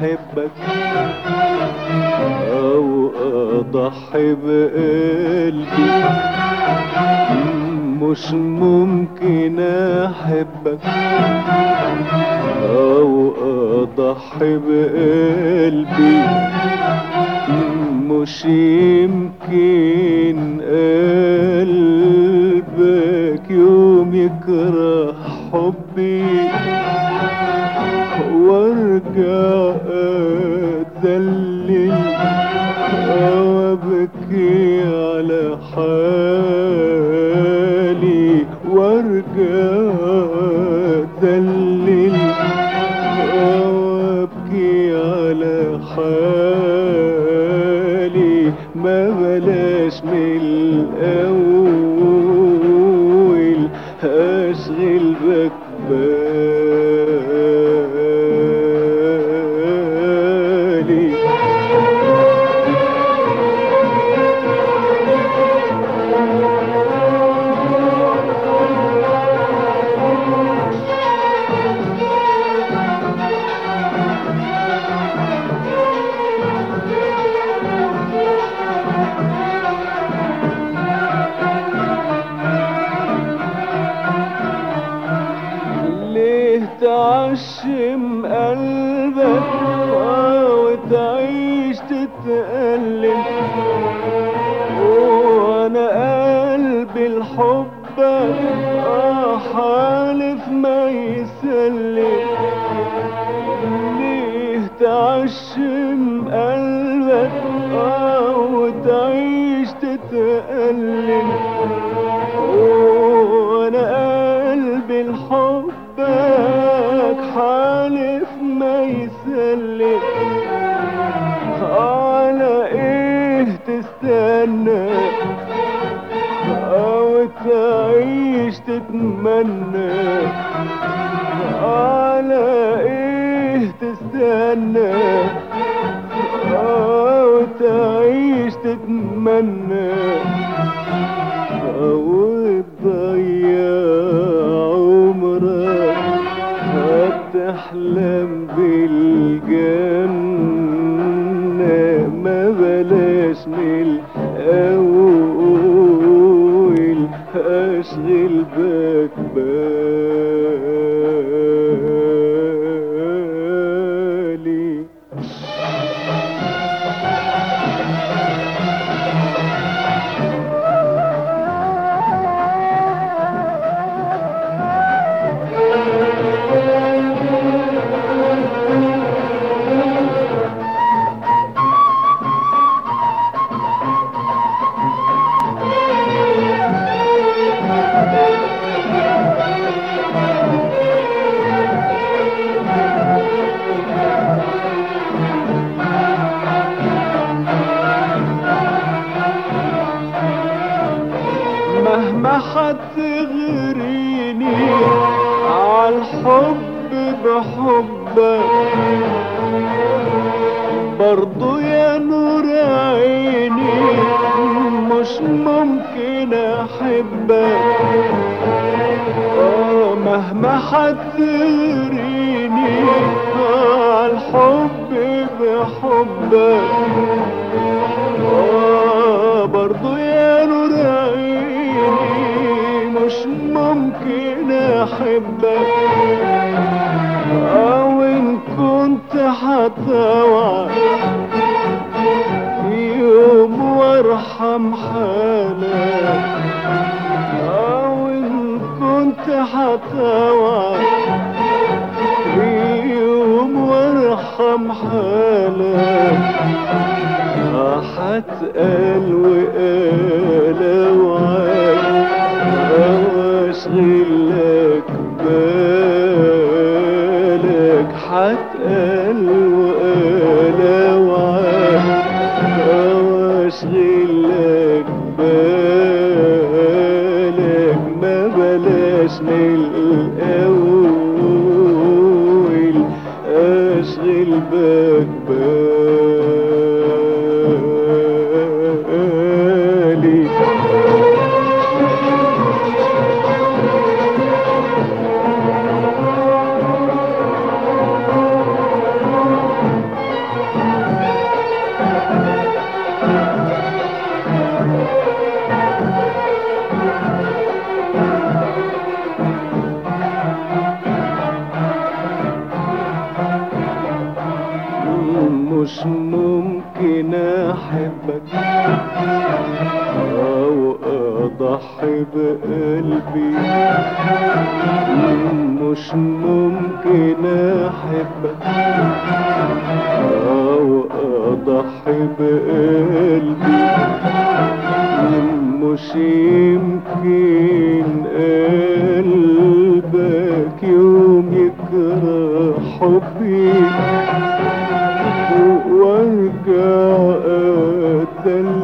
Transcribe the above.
احبك او اضحي بقلبي مش ممكن احبك او اضحي بقلبي مش يمكن قلبك يوم يكره حبي وارجع اتذلل وابكي على حالي وارجع اتذلل وابكي على حالي ما بلاش من الاول اشغل بك بالي ليه تعشم قلبك آه وتعيش تتألم وانا قلبي الحب آه حالف ما يسلم ليه تعشم قلبك آه وتعيش تتألم وانا قلبي لحبك حالف ما يسلم على ايه تستنى او تعيش تتمنى على ايه تستنى او تعيش تتمنى او تضيع عمرك هتحلم بالجنة ما بلاش من الأول أشغل بك بالي مهما حتغريني عالحب بحبك برضو يا نور عيني مش ممكن احبك آه مهما حتغريني عالحب بحبك آه برضو يا نور عيني مش ممكن احبك او ان كنت هتوعد يوم وارحم حالك او ان كنت هتوعد يوم وارحم حالك هتقال وقال اوعاك او اشغل لك بالك هتقال وقال اوعاك او اشغل لك بالك ما بلاش من الاول اشغل بك بالي اضحي بقلبي مش ممكن احبك او اضحي بقلبي مش يمكن قلبك يوم يكره حبي وارجع اتدلى